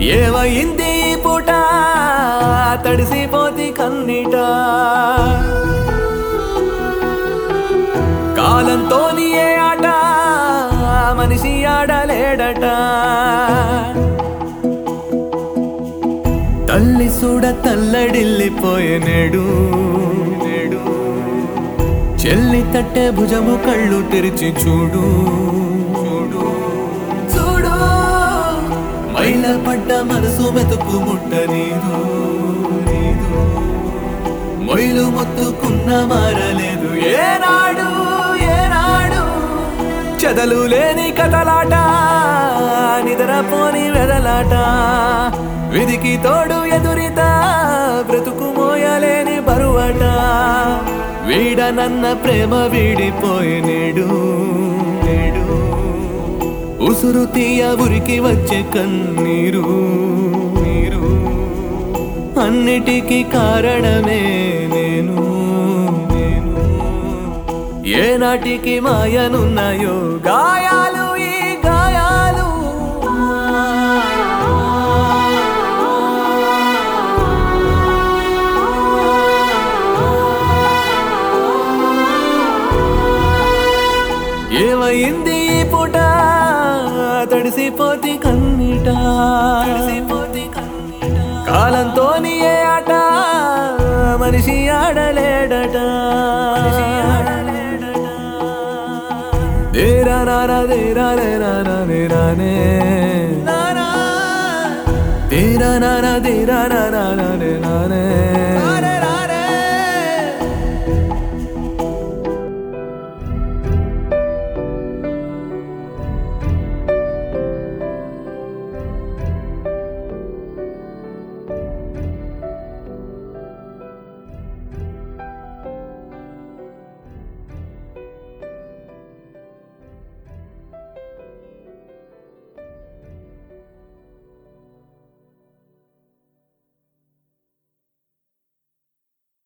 ఏమైంది ఈ పూట తడిసిపోతి కన్నీట కాలంతో ఏ ఆట మనిషి ఆడలేడట తల్లి చూడ తల్లడిల్లిపోయే నేడు నేడు చెల్లి తట్టే భుజము కళ్ళు తెరిచి చూడు చూడు చూడు మైల పడ్డ మనసు మెతుకు ముట్ట నీదు నీదు మొయిలు మొత్తుకున్న మారలేదు ఏనాడు ఏనాడు చెదలు లేని కథలాట నిద్రపోని వెదలాట విధికి తోడు ఎదురిత బ్రతుకు మోయలేని బరువట వీడనన్న ప్రేమ వీడిపోయి నేడు నేడు ఉసురు తీయ ఉరికి వచ్చే కన్నీరు నీరు అన్నిటికీ కారణమే నేను నేను ఏనాటికి మాయనున్నాయో గాయాలు ఈ గాయాలు ఏమైంది ఈ పూట తడిసిపోతి కన్నీట తడిసిపోతి కన్నీట కాలంతో ఏ ఆట మనిషి ఆడలేడట మనిషి ఆడలేడట దేరా నారా దేరా లేరా నేరానే తేరా నారా దేరా నారా నేరానే